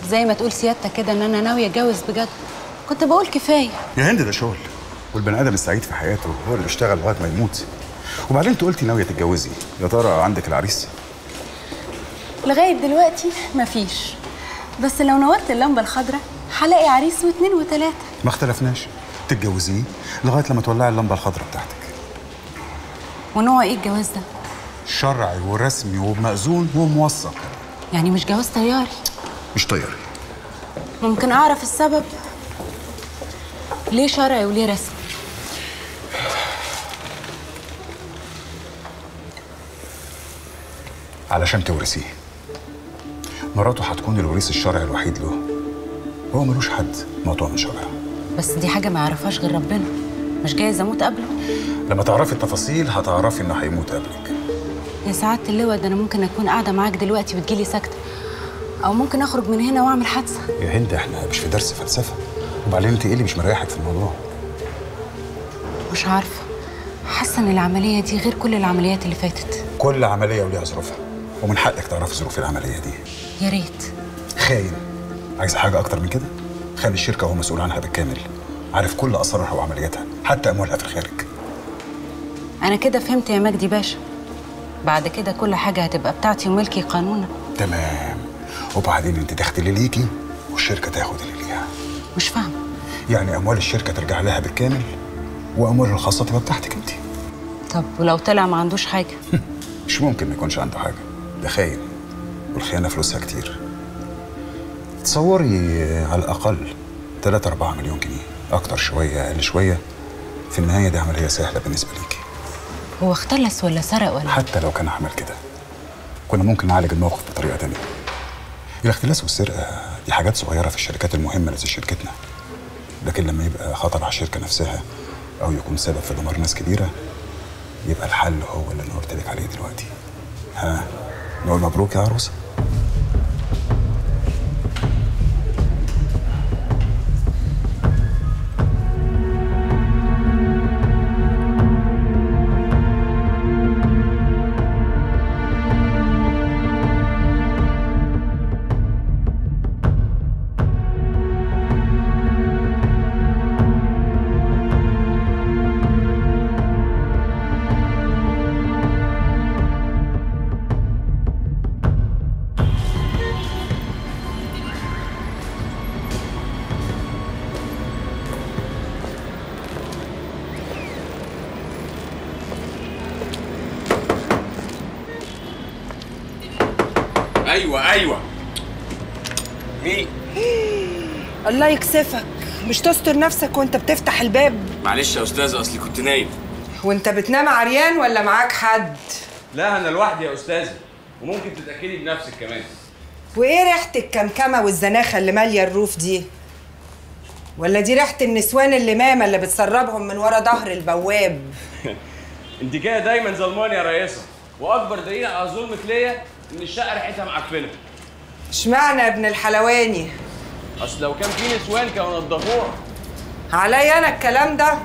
زي ما تقول سيادتك كده ان انا ناويه اتجوز بجد كنت بقول كفايه يا هند ده شغل والبني ادم السعيد في حياته هو اللي بيشتغل لغايه ما يموت وبعدين انت قلتي ناويه تتجوزي يا ترى عندك العريس لغايه دلوقتي مفيش بس لو نورت اللمبه الخضراء هلاقي عريس واثنين وثلاثه ما اختلفناش تتجوزيه لغايه لما تولعي اللمبه الخضراء بتاعتك ونوع ايه الجواز ده شرعي ورسمي ومأذون وموثق يعني مش جواز طياري مش طياري ممكن اعرف السبب ليه شرعي وليه رسمي علشان تورثيه مراته هتكون الوريث الشرعي الوحيد له هو ملوش حد مقطوع من شرعه بس دي حاجه ما يعرفهاش غير ربنا مش جايز اموت قبله لما تعرفي التفاصيل هتعرفي انه هيموت قبلك يا سعاده اللواء ده انا ممكن اكون قاعده معاك دلوقتي وتجيلي سكته او ممكن اخرج من هنا واعمل حادثه يا هند احنا مش في درس فلسفه وبعدين انت ايه اللي مش مريحك في الموضوع مش عارفه حاسه ان العمليه دي غير كل العمليات اللي فاتت كل عمليه وليها ظروفها ومن حقك تعرفي ظروف العمليه دي يا ريت خاين عايز حاجه اكتر من كده خلي الشركه هو مسؤول عنها بالكامل عارف كل اسرارها وعملياتها حتى اموالها في الخارج انا كده فهمت يا مجدي باشا بعد كده كل حاجه هتبقى بتاعتي وملكي قانونا تمام وبعدين انت تاخدي اللي ليكي والشركه تاخد اللي ليها مش فاهمه يعني اموال الشركه ترجع لها بالكامل واموالها الخاصه تبقى بتاعتك انت طب ولو طلع ما عندوش حاجه مش ممكن ما يكونش عنده حاجه ده خاين والخيانه فلوسها كتير تصوري على الاقل 3 4 مليون جنيه اكتر شويه اقل شويه في النهايه دي عمليه سهله بالنسبه ليكي هو اختلس ولا سرق ولا حتى لو كان عمل كده كنا ممكن نعالج الموقف بطريقه تانية الاختلاس والسرقه دي حاجات صغيره في الشركات المهمه زي شركتنا لكن لما يبقى خطر على الشركه نفسها او يكون سبب في دمار ناس كبيره يبقى الحل هو اللي انا قلت لك عليه دلوقتي ها نقول مبروك يا عروسه ايوه ايوه مين الله يكسفك مش تستر نفسك وانت بتفتح الباب معلش يا استاذ اصلي كنت نايم وانت بتنام عريان ولا معاك حد لا انا لوحدي يا استاذي وممكن تتاكدي بنفسك كمان وايه ريحه الكمكمه والزناخه اللي ماليه الروف دي ولا دي ريحه النسوان اللي ماما اللي بتسربهم من ورا ظهر البواب انت كده دايما ظلماني يا رئيسه واكبر دليل على ظلمك ليا ان الشقه ريحتها معفنه اشمعنى يا ابن الحلواني اصل لو كان في نسوان كانوا نضفوها عليا انا الكلام ده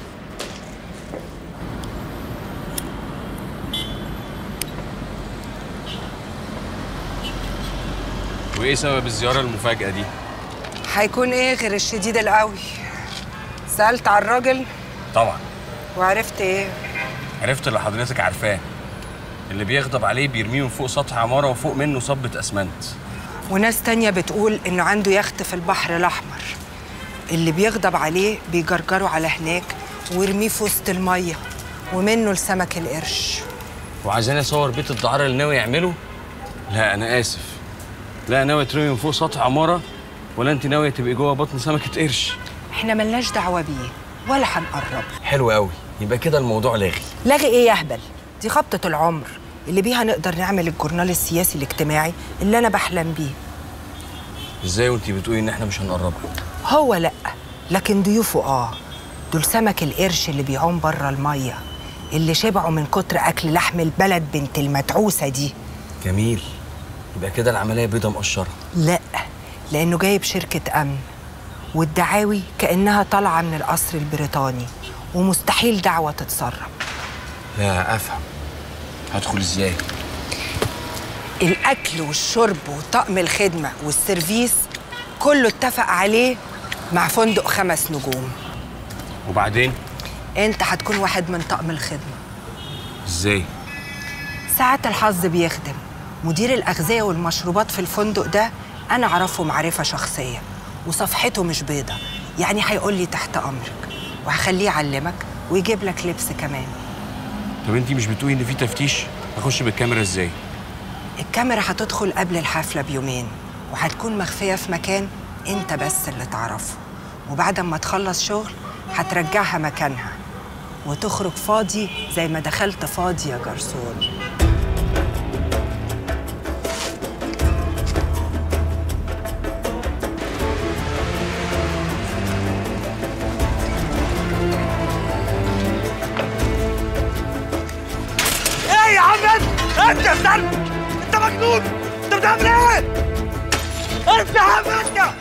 وايه سبب الزياره المفاجاه دي هيكون ايه غير الشديد القوي سالت على الراجل طبعا وعرفت ايه عرفت اللي حضرتك عارفاه اللي بيغضب عليه بيرميه من فوق سطح عماره وفوق منه صبة اسمنت وناس تانية بتقول إنه عنده يخت في البحر الأحمر اللي بيغضب عليه بيجرجره على هناك ويرميه في وسط المية ومنه لسمك القرش وعايزاني اصور بيت الدعاره اللي ناوي يعمله لا انا اسف لا ناوي ترمي من فوق سطح عماره ولا انت ناويه تبقي جوه بطن سمكه قرش إحنا ملناش دعوة بيه ولا هنقرب حلو قوي يبقى كده الموضوع لاغي لاغي إيه يا هبل دي خبطة العمر اللي بيها نقدر نعمل الجورنال السياسي الاجتماعي اللي أنا بحلم بيه ازاي وانت بتقولي ان احنا مش هنقرب له هو لأ لكن ضيوفه آه دول سمك القرش اللي بيعوم بره المية اللي شبعوا من كتر أكل لحم البلد بنت المتعوسة دي جميل يبقى كده العمليه بيضه مقشره لا لأنه جايب شركة أمن والدعاوي كأنها طالعة من القصر البريطاني ومستحيل دعوة تتسرب لا افهم هدخل ازاي الأكل والشرب وطقم الخدمة والسيرفيس كله اتفق عليه مع فندق خمس نجوم وبعدين انت هتكون واحد من طقم الخدمه ازاي ساعات الحظ بيخدم مدير الأغذية والمشروبات في الفندق ده أنا أعرفه معرفة شخصية وصفحته مش بيضة يعني هيقول لي تحت أمرك وهخليه يعلمك ويجيب لك لبس كمان طب انت مش بتقولي ان في تفتيش اخش بالكاميرا ازاي الكاميرا هتدخل قبل الحفلة بيومين وهتكون مخفية في مكان أنت بس اللي تعرفه وبعد ما تخلص شغل هترجعها مكانها وتخرج فاضي زي ما دخلت فاضي يا جرسون ايه يا عم انت انت يا سلم انت مجنون انت بتعمل ايه انت يا عم انت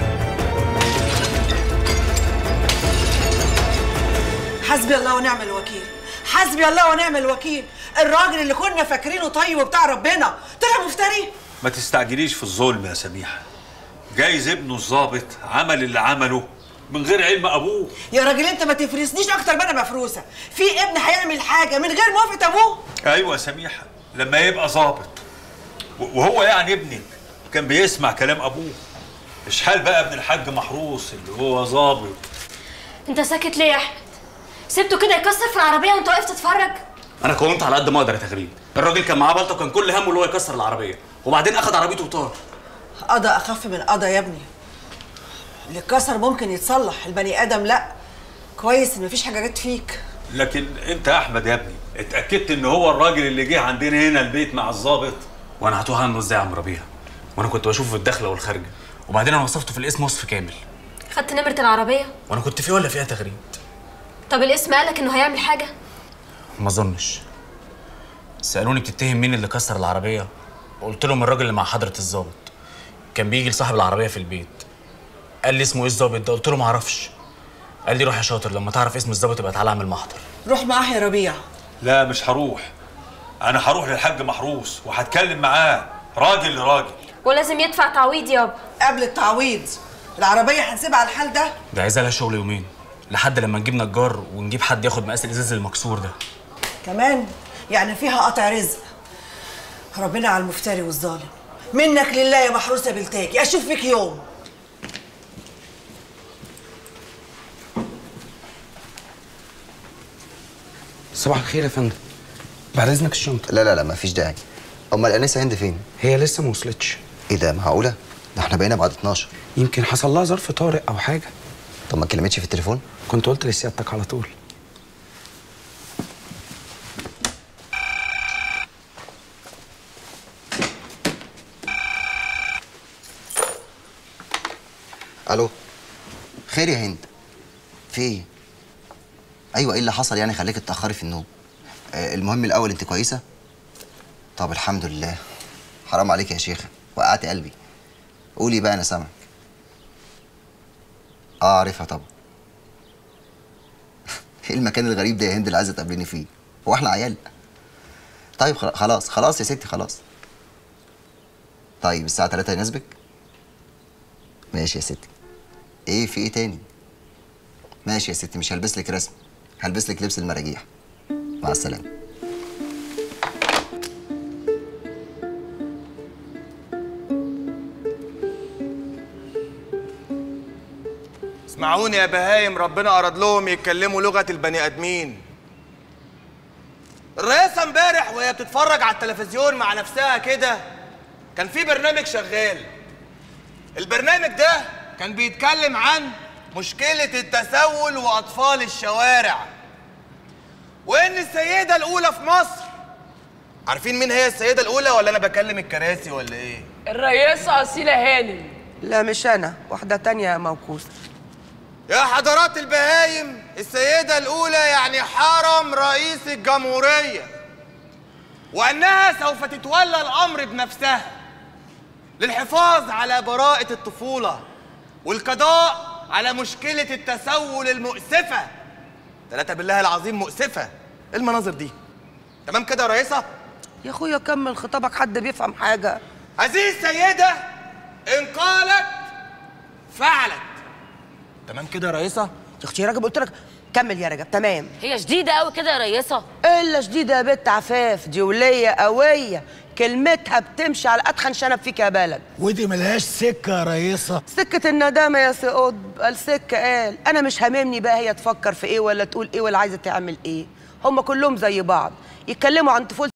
حسبي الله ونعم الوكيل حسبي الله ونعم الوكيل الراجل اللي كنا فاكرينه طيب وبتاع ربنا طلع مفتري ما تستعجليش في الظلم يا سميحة جايز ابنه الظابط عمل اللي عمله من غير علم ابوه يا راجل انت ما تفرسنيش اكتر ما انا مفروسه في ابن هيعمل حاجه من غير موافقه ابوه ايوه يا سميحة لما يبقى ظابط و- وهو يعني ابنك كان بيسمع كلام ابوه اشحال بقى ابن الحاج محروس اللي هو ظابط انت ساكت ليه يا احمد سبته كده يكسر في العربيه وانت واقف تتفرج انا كونت على قد ما اقدر يا تغريد الراجل كان معاه بلطه وكان كل همه اللي هو يكسر العربيه وبعدين اخد عربيته وطار قضى اخف من قضى يا ابني اللي اتكسر ممكن يتصلح البني ادم لا كويس ان مفيش حاجه جت فيك لكن انت يا احمد يا ابني اتاكدت ان هو الراجل اللي جه عندنا هنا البيت مع الظابط وانا هتوه عنه ازاي يا عم ربيع وانا كنت بشوفه في الدخله والخارجه وبعدين انا وصفته في الاسم وصف كامل خدت نمره العربيه وانا كنت فيه ولا فيها تغريد طب الاسم قالك انه هيعمل حاجه ما اظنش سالوني بتتهم مين اللي كسر العربيه قلت لهم الراجل اللي مع حضره الظابط كان بيجي لصاحب العربيه في البيت قال لي اسمه ايه الظابط ده قلت له ما اعرفش قال لي روح يا شاطر لما تعرف اسم الظابط يبقى تعالى اعمل محضر روح معاه يا ربيع لا مش هروح انا هروح للحاج محروس وهتكلم معاه راجل لراجل ولازم يدفع تعويض يابا قبل التعويض العربيه هنسيبها على الحال ده ده عايزه لها شغل يومين لحد لما نجيب نجار ونجيب حد ياخد مقاس الازاز المكسور ده كمان يعني فيها قطع رزق ربنا على المفتري والظالم منك لله يا محروسه بلتاجي اشوف فيك يوم صباح الخير يا فندم بعد اذنك الشنطه لا لا لا مفيش داعي امال الانسه هند فين هي لسه ما وصلتش ايه ده معقوله ده احنا بقينا بعد 12 يمكن حصل لها ظرف طارئ او حاجه طب ما كلمتش في التليفون كنت قلت لسيادتك على طول الو خير يا هند في ايه ايوه ايه اللي حصل يعني خليك تتاخري في النوم آه المهم الاول انت كويسه طب الحمد لله حرام عليك يا شيخه وقعتي قلبي قولي بقى انا سامعك اه عارفها طبعا ايه المكان الغريب ده يا هند اللي عايزه تقابليني فيه هو احنا عيال طيب خلا- خلاص خلاص يا ستي خلاص طيب الساعه 3 يناسبك ماشي يا ستي ايه في ايه تاني ماشي يا ستي مش هلبس لك رسم هلبس لك لبس المراجيح مع السلامه اسمعوني يا بهايم ربنا أراد لهم يتكلموا لغة البني آدمين الرئيسة امبارح وهي بتتفرج على التلفزيون مع نفسها كده كان في برنامج شغال البرنامج ده كان بيتكلم عن مشكلة التسول وأطفال الشوارع وإن السيدة الأولى في مصر عارفين مين هي السيدة الأولى ولا أنا بكلم الكراسي ولا إيه؟ الرئيسة أصيلة هانم لا مش أنا واحدة تانية موكوسة يا حضرات البهايم السيدة الأولى يعني حرم رئيس الجمهورية وأنها سوف تتولى الأمر بنفسها للحفاظ على براءة الطفولة والقضاء على مشكلة التسول المؤسفة ثلاثة بالله العظيم مؤسفة إيه المناظر دي تمام كده يا رئيسة يا أخويا كمل خطابك حد بيفهم حاجة هذه السيدة إن قالت فعلت تمام كده يا رئيسه اختي يا رجب قلت لك كمل يا رجب تمام هي شديده قوي كده يا ريسه الا شديده يا بنت عفاف دي وليه قويه كلمتها بتمشي على اتخن شنب فيك يا بلد ودي ملهاش سكه يا رئيسه سكة الندامة يا سي قطب قال سكة قال أنا مش هاممني بقى هي تفكر في إيه ولا تقول إيه ولا عايزة تعمل إيه هم كلهم زي بعض يتكلموا عن طفولة